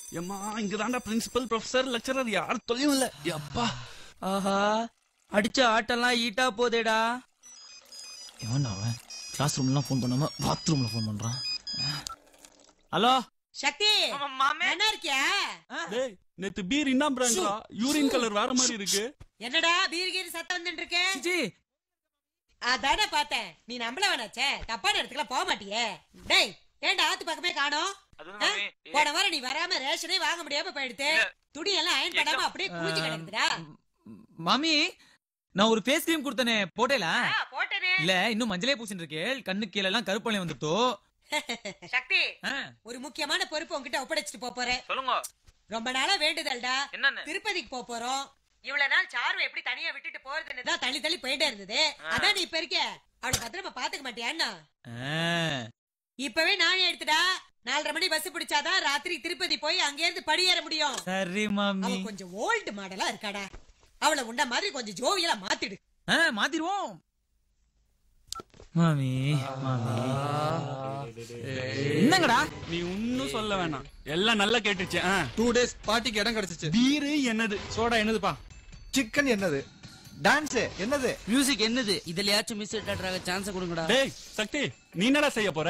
எம்மா இங்க தாண்டா பிரின்சிபல் ப்ரொஃபசர் லெக்சரர் யார் தொல்லையும் இல்ல அப்பா ஆஹா அடிச்ச ஆட்டெல்லாம் ஈட்டா போதேடா எவன் அவன் கிளாஸ் ரூம்லாம் ஃபோன் பண்ணாம பாத்ரூம்ல ஃபோன் பண்றான் ஹலோ சக்தி என்ன இருக்கியா டேய் நேத்து பீர் என்ன பிராண்டா யூரின் கலர் வேற மாதிரி இருக்கு என்னடா பீர் கீர் சத்தம் வந்துட்டு இருக்கு ஜி அதானே பார்த்தேன் நீ நம்மள வேணாச்சே தப்பான இடத்துக்குலாம் போக மாட்டியே டேய் ஏன்டா ஆத்து பக்கமே காணோம் ஆ? போன வாரம் நீ வராம ரேஷனே வாங்க முடியாம போயிடுது துணி எல்லாம் அயன் பண்ணாம அப்படியே குளிச்சு கிடக்குதுடா மாமி நான் ஒரு ஃபேஸ் கிரீம் கொடுத்தனே போட்டேல ஆ, போட்டேனே இல்ல இன்னும் மஞ்சளே பூசிட்டு இருக்கேன் கண்ணு கீழ எல்லாம் கருப்பழம் வந்துட்டோ சக்தி ஆ, ஒரு முக்கியமான பொறுப்பு உன்கிட்ட ஒப்படைச்சிட்டு போப் போறேன் சொல்லுங்க ரொம்ப நாளா வேண்டுதல்டா என்னன்னு திருப்பதிக்கு போப் போறோம் இவ்வளவு நாள் சாரு எப்படி தனியா விட்டுட்டு போறதுன்னு தான் தள்ளி தள்ளி போயிட்டே இருந்தது அதான் நீ இப்ப இருக்க அவளை பத்திரமா பாத்துக்க மாட்டியான்னா ஆ, இப்பவே நானே எடுத்துடா நாலரை மணி பஸ் பிடிச்சாதான் ராத்திரி திருப்பதி போய் அங்க இருந்து படியேற முடியும் சரி அவ மாமி கொஞ்சம் ஓல்டு மாடலா இருக்காடா அவளை உண்ட மாதிரி கொஞ்சம் ஜோவியலா மாத்திடு ஆ, மாத்திருவோம் மாமி மாமி என்னங்கடா நீ ஒன்னும் சொல்ல வேணாம் எல்லாம் நல்லா கேட்டுச்சு ஆ. டூ டேஸ் பார்ட்டிக்கு இடம் கிடைச்சிச்சு பீரு என்னது சோடா என்னதுப்பா சிக்கன் என்னது டான்ஸ் என்னது மியூசிக் என்னது இதுலயாச்சும் மிஸ் ஆடுறாங்க சான்ஸ் கொடுங்கடா டேய் சக்தி நீ என்னடா செய்ய போற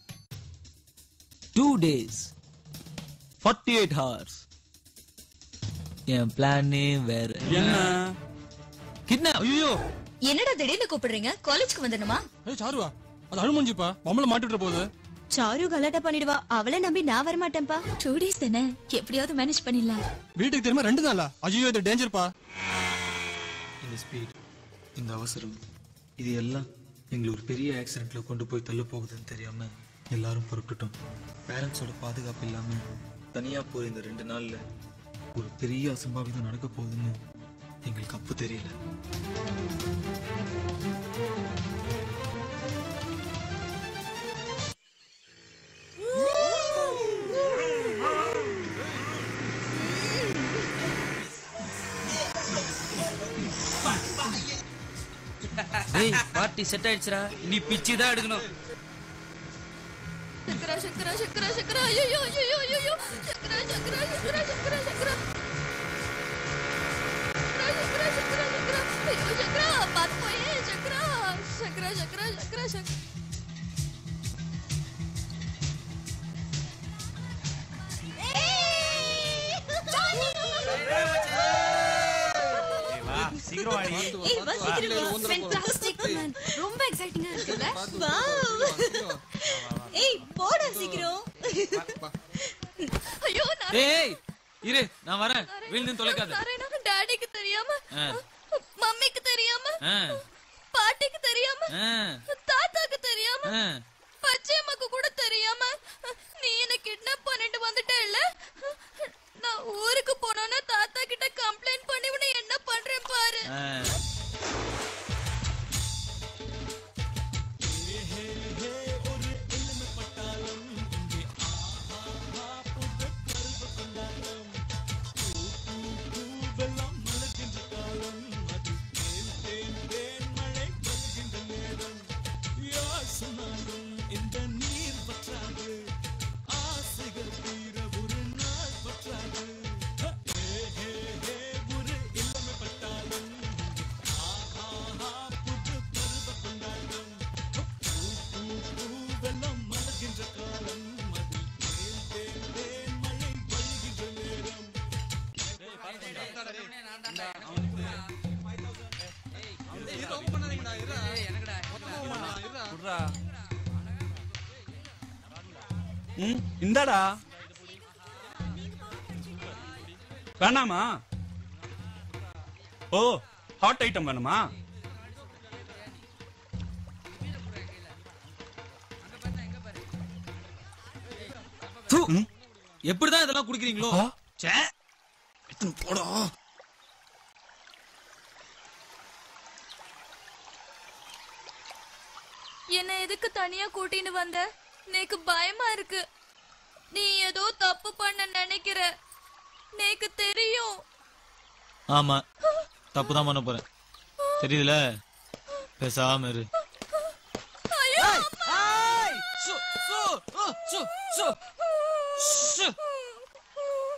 two days forty eight hours என் பிளானே வேற என்ன கிட்னா ஐயோ என்னடா திடீர்னு கூப்பிடுறீங்க காலேஜ்க்கு வந்துடணுமா ஏய் சாருவா அது அழுமஞ்சிப்பா மம்மள மாட்டிட்டு போகுது சாரு கலாட்டா பண்ணிடுவா அவளை நம்பி நான் வர மாட்டேன்ப்பா டூ டேஸ் தானே எப்படியாவது மேனேஜ் பண்ணிடலாம் வீட்டுக்கு திரும்ப ரெண்டு நாளா ஐயோ இது டேஞ்சர்ப்பா இந்த ஸ்பீட் இந்த அவசரம் இது எல்லாம் எங்களை ஒரு பெரிய ஆக்சிடென்ட்ல கொண்டு போய் தள்ள போகுதுன்னு தெரியாம எல்லாரும் புறப்பட்டுட்டோம் பேரண்ட்ஸோட பாதுகாப்பு இல்லாம தனியா போற இந்த ரெண்டு நாள்ல ஒரு பெரிய அசம்பாவிதம் நடக்க போகுதுன்னு எங்களுக்கு அப்போ தெரியல டேய் பார்ட்டி செட் ஆயிடுச்சுடா நீ பிச்சு தான் எடுக்கணும் சக்கரா சக்கரா சக்கரா சக்கரா ஐயோ ஐயோ ஐயோ சக்கரா சக்கரா சக்கரா சக்கரா சக்கரா சக்கரா சக்கரா சக்கரா ஐயோ சக்கரா பாத்து போயே சக்கரா சக்கரா சக்கரா சக்கரா சக்கரா ஏய் வா சீக்கிரம் வா ஃபேன்டாஸ்டிக் மேன் ரொம்ப எக்ஸைட்டிங்கா இருக்குல்ல வாவ் ஏய் போடா சீக்கிரம் ஐயோ நான் ஏய் இரு நான் வரேன் விழுந்து தொலைக்காத நான் டாடிக்கு தெரியாம ஆ. மம்மிக்கு தெரியாம ஆ, பாட்டிக்கு தெரியாம ஆ, தாத்தாக்கு தெரியாம ஆ. பச்சையம்மாக்கு கூட தெரியாம நீ என்ன கிட்னாப் பண்ணிட்டு வந்துட்ட இல்ல நான் ஊருக்கு போனோன்னா தாத்தா கிட்ட கம்ப்ளைண்ட் பண்ணி உன்னை என்ன பண்றேன் பாரு ஆ. குட்ரா. ம் இந்தாடா வேணாமா ஓ ஹாட் ஐட்டம் வேணுமா தூ. எப்படிதான் இதெல்லாம் குடிக்கிறீங்களோ ச்சே. போடா என்ன எதுக்கு தனியா கூட்டின்னு வந்த நேக்கு பயமா இருக்கு நீ ஏதோ தப்பு பண்ண நினைக்கிற நேக்கு தெரியும் ஆமா தப்புதான் பண்ண போறேன் தெரியுதுல பேசாம இரு சு, சு, ஓ, சு, சு, சு.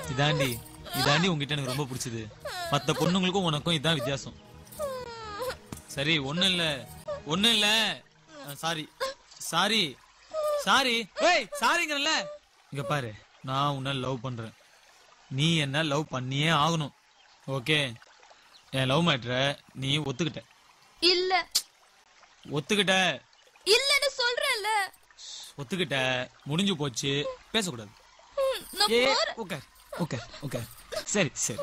இதாண்டி இதாண்டி உங்ககிட்ட எனக்கு ரொம்ப பிடிச்சது மத்த பொண்ணுங்களுக்கும் உனக்கும் இதான் வித்தியாசம் சரி ஒண்ணும் இல்ல ஒண்ணும் இல்ல சாரி சாரி சாரி ஏய் சாரிங்கறல இங்க பாரு நான் உன்னை லவ் பண்றேன் நீ என்ன லவ் பண்ணியே ஆகணும் ஓகே என் லவ் மேட்ர நீ ஒத்துக்கிட்ட இல்ல ஒத்துக்கிட்ட இல்லன்னு சொல்றேன்ல ஒத்துக்கிட்ட முடிஞ்சு போச்சு பேசக்கூடாது ம், நான் ஏ போறேன் ஓகே ஓகே ஓகே சரி சரி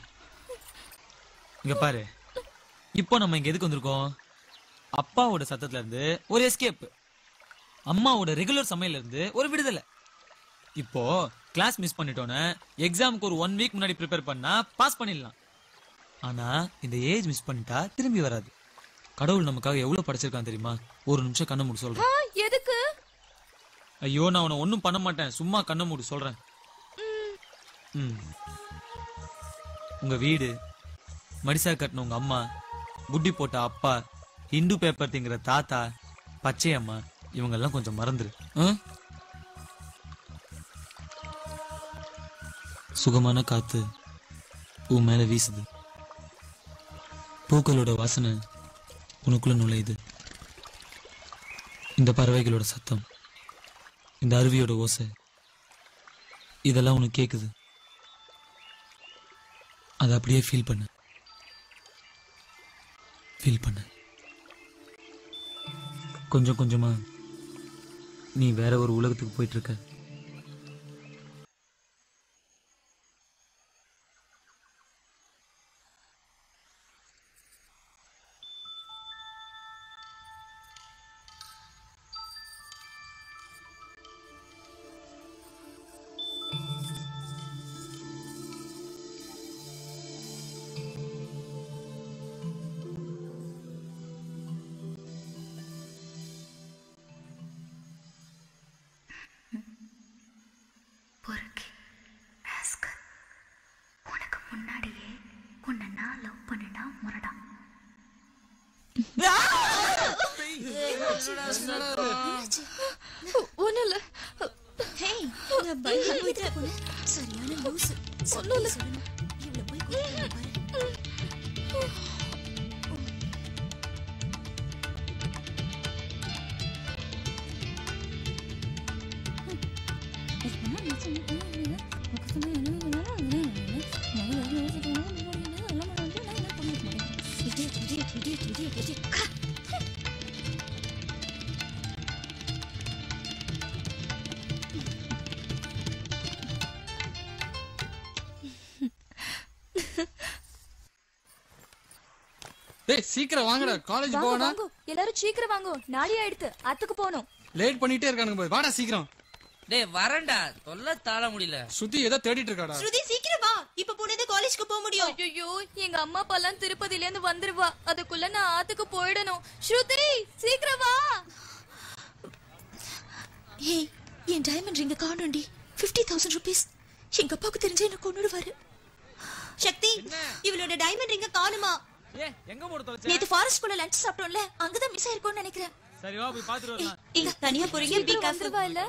இங்க பாரு இப்போ நம்ம இங்க எதுக்கு வந்திருக்கோம் அப்பாவோட சத்தத்துல இருந்து ஒரு எஸ்கேப் அம்மாவோட ரெகுலர் சமையல்ல இருந்து ஒரு விடுதலை இப்போ கிளாஸ் மிஸ் பண்ணிட்டோன்னு எக்ஸாமுக்கு ஒரு ஒன் வீக் முன்னாடி ப்ரிப்பேர் பண்ணா பாஸ் பண்ணிடலாம் ஆனா இந்த ஏஜ் மிஸ் பண்ணிட்டா திரும்பி வராது கடவுள் நமக்காக எவ்வளவு படைச்சிருக்கான் தெரியுமா ஒரு நிமிஷம் கண்ணை மூடி சொல்றேன் ஆ, எதுக்கு ஐயோ நான் உன்னை ஒன்றும் பண்ண மாட்டேன் சும்மா கண்ணை மூடி சொல்றேன் ம். உங்க வீடு மடிசா கட்டின உங்க அம்மா புட்டி போட்ட அப்பா ஹிந்து பேப்பர் திங்கிற தாத்தா பச்சை அம்மா இவங்கெல்லாம் கொஞ்சம் மறந்துரு ஆ? சுகமான காத்து உன் மேல வீசுது பூக்களோட வாசனை உனக்குள்ள நுழையுது இந்த பறவைகளோட சத்தம் இந்த அருவியோட ஓசை இதெல்லாம் உனக்கு கேக்குது அதை அப்படியே ஃபீல் பண்ணு ஃபீல் பண்ணு கொஞ்சம் கொஞ்சமா நீ வேற ஒரு உலகத்துக்கு போயிட்டு இருக்க பொறுக்கி ராஸ்கல் உனக்கு முன்னாடியே உன்னை நான் லவ் பண்ணினா முரடா ஒண்ணும் இல்ல ஹேய் நான் பயந்து போயிட்டேன் போல சரியான லூசு ஒண்ணும் இல்ல இவ்வளவு போய் கூப்பிட்டு பாரு டேய் சீக்கிரம் வாங்கடா காலேஜ் வாங்க போகணும் வாங்க எல்லாரும் சீக்கிரம் வாங்க நாளை ஆயிடுத்து அத்துக்கு போகணும் லேட் பண்ணிட்டே இருக்கானுங்க பாரு. வாடா சீக்கிரம் டேய் வரேன்டா தொல்லை தாழ முடியல சுத்தி ஏதோ தேடிட்டு இருக்காடா ஸ்ருதி சீக்கிரம் வா இப்ப போனது காலேஜ்க்கு போக முடியும் ஐயோ எங்க அம்மா அப்பா எல்லாம் திருப்பதில இருந்து வந்துருவா அதுக்குள்ள நான் ஆத்துக்கு போயிடணும் ஸ்ருதி சீக்கிரம் வா ஏய் என் டைமண்ட் ரிங்க காணோண்டி ஃபிஃப்டி தௌசண்ட் ருபீஸ் எங்க அப்பாவுக்கு தெரிஞ்சா என்ன கொண்டுடுவாரு சக்தி இவளோட டைமண்ட் ரிங்க காணுமா ஏ எங்க போட தொலைச்ச நேத்து ஃபாரஸ்ட் குள்ள லஞ்ச் சாப்பிட்டோம்ல அங்கதான் மிஸ் ஆயிருக்கும்னு நினைக்கிறேன் சரி வா போய் பாத்துட்டு வரலாம் இங்க தனியா போறீங்க பி சீக்கிரம் வந்துருவா இல்ல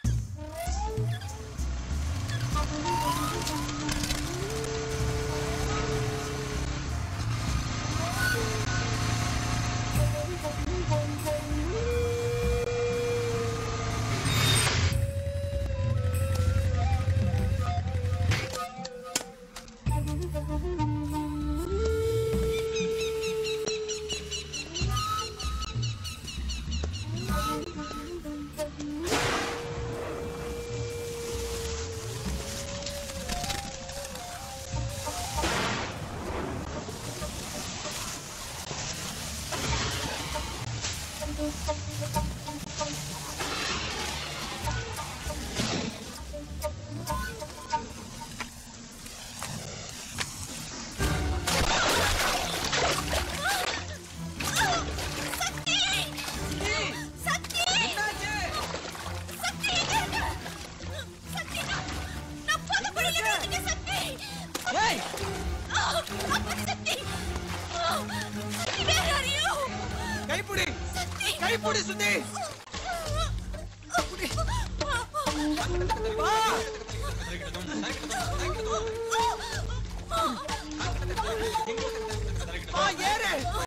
கைப்புடி கைப்புடி சுத்தி வா ஆ ஏறு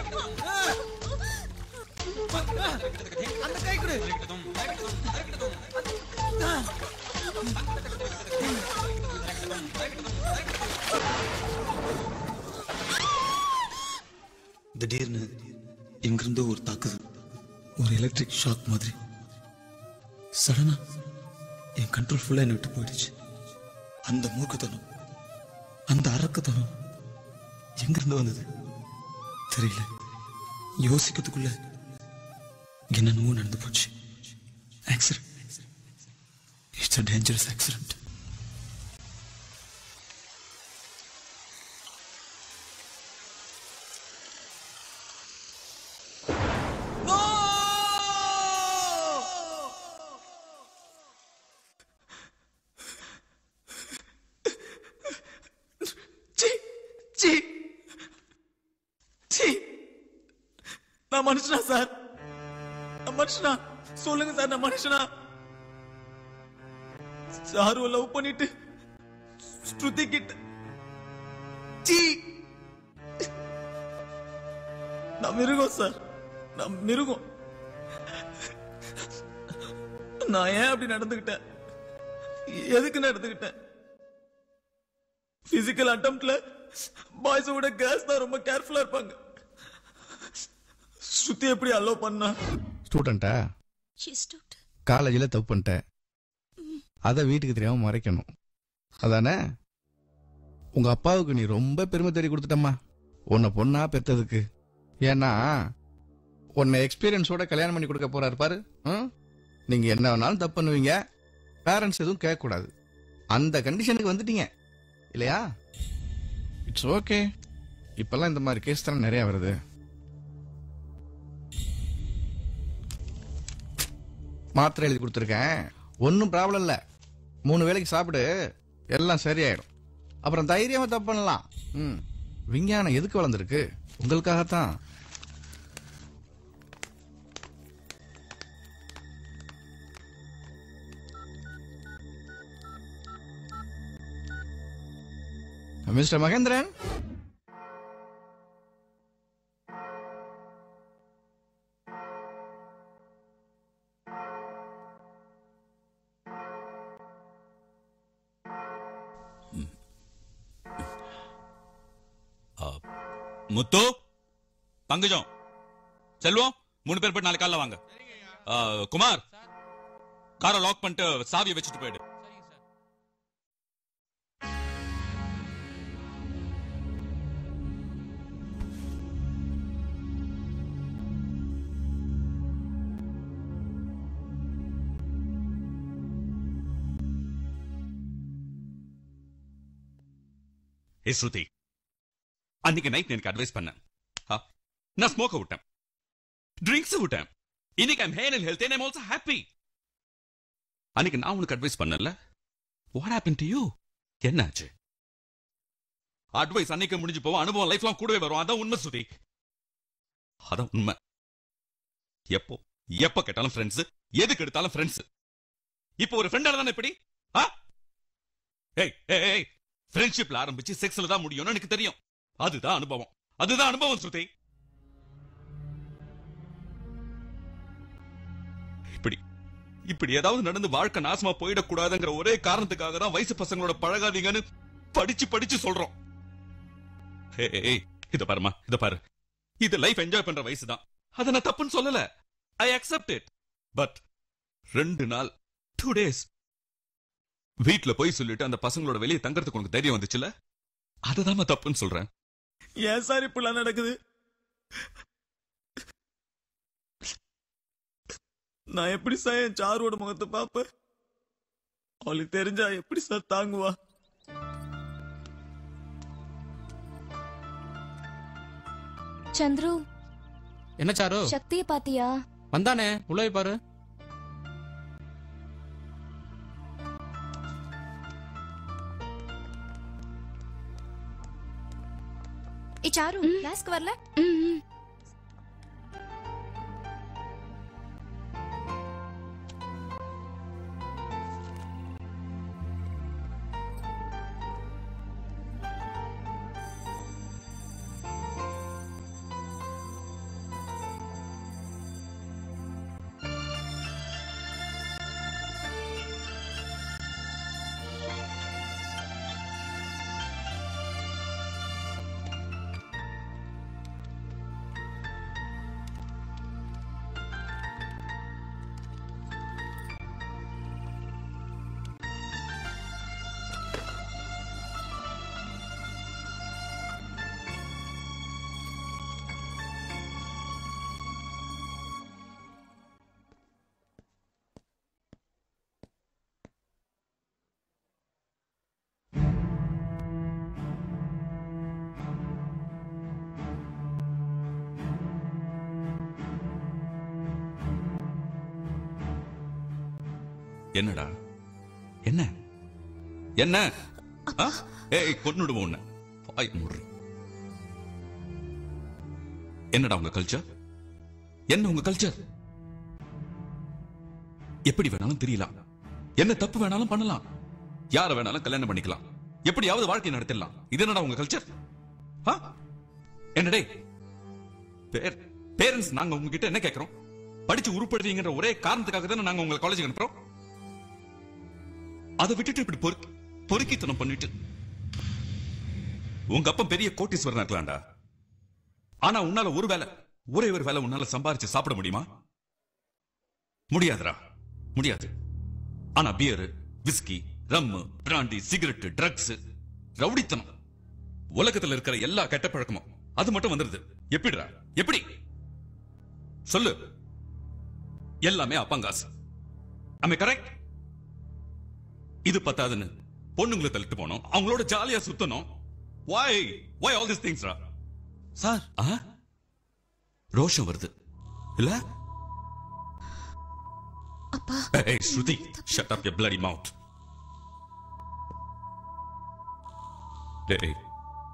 அந்த கை கொடு திடீர்னு எங்கிருந்தோ ஒரு தாக்குதல் ஒரு எலக்ட்ரிக் ஷாக் மாதிரி சடனா என் கண்ட்ரோல் ஃபுல்லா என்னை விட்டு போயிடுச்சு அந்த மூக்குத்தனம் அந்த அரக்கத்தனம் எங்கிருந்து வந்தது தெரியல யோசிக்கிறதுக்குள்ள என்னென்னவோ நடந்து போச்சு accident it's a dangerous accident சி சி சி நான் மனுஷனா சார் நான் மனுஷனா சொல்லுங்க சார் நான் மனுஷனா சாரு லவ் பண்ணிட்டு ஸ்ருதி கிட்ட சி நான் மிருகம் சார் நான் மிருகம் நான் ஏன் அப்படி நடந்துக்கிட்டேன் எதுக்கு நடந்துக்கிட்டேன் பிசிக்கல் அட்டம்ப்ட்ல பாய்ஸ் விட கேர்ள்ஸ் தான் ரொம்ப கேர்ஃபுல்லா இருப்பாங்க ஸ்ருதி எப்படி அலோ பண்ணா ஸ்டூடெண்ட்டா Yes, doctor. காலேஜில் தப்பு பண்ணிட்டேன் அதை வீட்டுக்கு தெரியாம மறைக்கணும் அதானே உங்க அப்பாவுக்கு நீ ரொம்ப பெருமை தேடி கொடுத்துட்டம்மா உன்னை பொண்ணா பெத்ததுக்கு ஏன்னா உன்னை எக்ஸ்பீரியன்ஸோட கல்யாணம் பண்ணி கொடுக்க போறாரு பாரு ம்? நீங்க என்ன வேணாலும் தப்பு பண்ணுவீங்க பேரண்ட்ஸ் எதுவும் கேட்கக்கூடாது அந்த கண்டிஷனுக்கு வந்துட்டீங்க இல்லையா இட்ஸ் ஓகே இப்பெல்லாம் இந்த மாதிரி கேஸ் தானே நிறைய வருது மாத்திரை எழுதி கொடுத்துருக்கேன் ஒன்றும் ப்ராப்ளம் இல்லை மூணு வேளைக்கு சாப்பிடு எல்லாம் சரியாயிடும் அப்புறம் தைரியமா தப்பு பண்ணலாம் ம் விஞ்ஞானம் எதுக்கு வளர்ந்துருக்கு உங்களுக்காகத்தான் மிஸ்டர் மகேந்திரன் முத்து பங்கஜம் செல்வம் மூணு பேர் போய் நாளைக்கு காலைல வாங்க ஆ, குமார் காரை லாக் பண்ணிட்டு சாவியை வச்சுட்டு போயிடு ஏ ஸ்ருதி அன்னைக்கு நைட் எனக்கு அட்வைஸ் பண்ணேன் ஆ, நான் ஸ்மோக்க விட்டேன் ட்ரிங்க்ஸ் விட்டேன் இன்னைக்கு I'm hair and health I'm also happy அன்னைக்கு நான் உனக்கு அட்வைஸ் பண்ணல வாட் ஹேப்பன் டு யூ என்னாச்சு அட்வைஸ் அன்னைக்கு முடிஞ்சு போவோம் அனுபவம் லைஃப் லாங் கூடவே வரும் அதான் உண்மை சுதி அதான் உண்மை எப்போ எப்ப கேட்டாலும் ஃப்ரெண்ட்ஸ் எதுக்கு எடுத்தாலும் ஃப்ரெண்ட்ஸ் இப்போ ஒரு ஃப்ரெண்டால தானே இப்படி ஆ ஏய் ஏய் ஏய் ஃப்ரெண்ட்ஷிப்ல ஆரம்பிச்சு செக்ஸ்ல தான் முடியும்னு எனக்கு தெரியும் அதுதான் அனுபவம் அதுதான் அனுபவம் ஸ்ருதி இப்படி இப்படி ஏதாவது நடந்து வாழ்க்கை நாசமா போயிடக்கூடாதுங்கிற ஒரே காரணத்துக்காக தான் வயசு பசங்களோட பழகாதீங்கன்னு படிச்சு படிச்சு சொல்றோம் ஏய், ஏய், இத பாருமா இத பாரு இது லைஃப் என்ஜாய் பண்ற வயசு தான் அத நான் தப்புன்னு சொல்லல ஐ அக்செப்ட் இட் பட் ரெண்டு நாள் டூ டேஸ் வீட்ல போய் சொல்லிட்டு அந்த பசங்களோட வெளியே தங்கறதுக்கு உனக்கு தைரியம் வந்துச்சுல அதுதான் நான் தப்புன்னு சொல்றேன் ஏன் சார் இப்படிலாம் நடக்குது நான் எப்படி சார் என் சாரோட முகத்தை பார்ப்பேன் அவளுக்கு தெரிஞ்சா எப்படி சார் தாங்குவா சந்துரு என்ன சாரு சக்திய பாத்தியா வந்தானே உள்ள போய் பாரு ஏ சாரு கிளாஸ்க்கு வரல என்னடா என்ன என்ன ஆ? ஏய் கொன்னுடுவோம் உன்னை வாய் மூடுறி என்னடா உங்க கல்ச்சர் என்ன உங்க கல்ச்சர் எப்படி வேணாலும் தெரியலாம் என்ன தப்பு வேணாலும் பண்ணலாம் யார வேணாலும் கல்யாணம் பண்ணிக்கலாம் எப்படியாவது வாழ்க்கை நடத்திடலாம் இது என்னடா உங்க கல்ச்சர் என்னடே பேர் பேரண்ட்ஸ் நாங்க உங்ககிட்ட என்ன கேக்குறோம் படிச்சு உருப்படுறீங்கன்ற ஒரே காரணத்துக்காக தானே நாங்க உங்களை காலேஜுக்கு அனுப்புறோம் அதை விட்டுட்டு இப்படி பொறுக்கி பொறுக்கித்தனம் பண்ணிட்டு உங்க அப்பா பெரிய கோட்டீஸ்வரன் இருக்கலாம்டா ஆனா உன்னால ஒரு வேலை ஒரே ஒரு வேலை உன்னால சம்பாரிச்சு சாப்பிட முடியுமா முடியாதுடா முடியாது ஆனா beer whisky rum brandy cigarette drugs ரவுடித்தனம் உலகத்துல இருக்கிற எல்லா கெட்ட பழக்கமும் அது மட்டும் வந்துருது எப்படிடா எப்படி சொல்லு எல்லாமே அப்பங்காசு அமை கரெக்ட் இது பத்தாதுன்னு பொண்ணுங்களை தள்ளிட்டு போனோம் அவங்களோட ஜாலியா சுத்தணும் why why all these things ரா சார் ஆ ரோஷம் வருது இல்ல அப்பா Hey, Shruti, shut up your bloody mouth. டேய்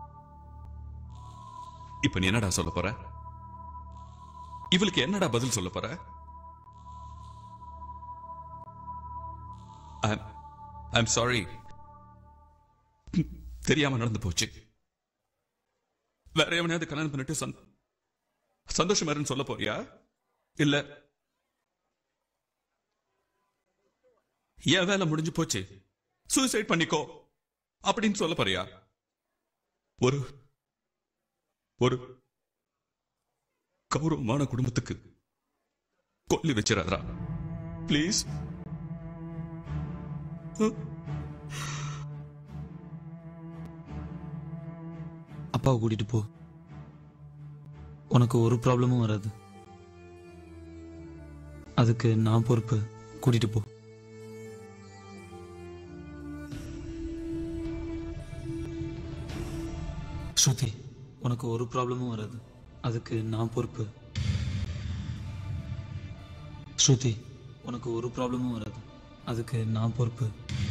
இப்ப நீ என்னடா சொல்ல போற இவளுக்கு என்னடா பதில் சொல்ல போற ஐம் சாரி தெரியாம நடந்து போச்சு வேற எவனையாவது கல்யாணம் பண்ணிட்டு சந்த- சந்தோஷமா இருன்னு சொல்ல போறியா இல்ல என் வேலை முடிஞ்சு போச்சு சூசைட் பண்ணிக்கோ அப்படின்னு சொல்ல போறியா ஒரு ஒரு கௌரவமான குடும்பத்துக்கு கொல்லி வச்சிடாதரா ப்ளீஸ் அப்பாவை கூட்டிட்டு போ உனக்கு ஒரு ப்ராப்ளமும் வராது அதுக்கு நான் பொறுப்பு கூட்டிட்டு போ ஸ்ருதி உனக்கு ஒரு ப்ராப்ளமும் வராது அதுக்கு நான் பொறுப்பு ஸ்ருதி உனக்கு ஒரு ப்ராப்ளமும் வராது அதுக்கு நான் பொறுப்பு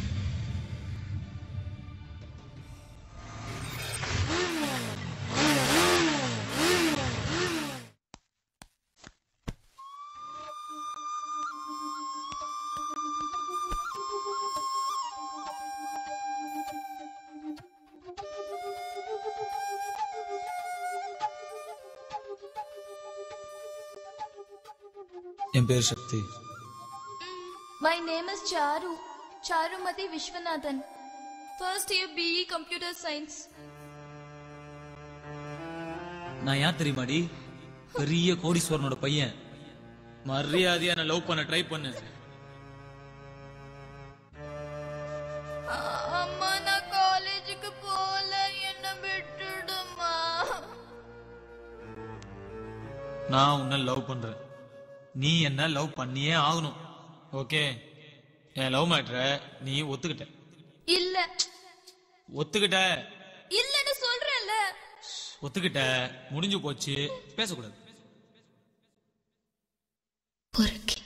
என் பேர் சக்தி My name is Charu. Charumati Vishwanathan. First year BE Computer Science. நான் யார் தெரியுமாடி பெரிய கோடீஸ்வரனோட பையன் மரியாதையா நான் லவ் பண்ண ட்ரை பண்ணு அ- அம்மா நான் காலேஜுக்கு போகல என்ன விட்டுடுமா நான் உன்னை லவ் பண்றேன் நீ என்ன லவ் பண்ணியே ஆகணும் ஓகே என் லவ் மேட்ரை நீ ஒத்துக்கிட்ட இல்ல ஒத்துக்கிட்ட இல்லன்னு சொல்றேன்ல ஒத்துக்கிட்ட முடிஞ்சு போச்சு பேசக்கூடாது பொறுக்கி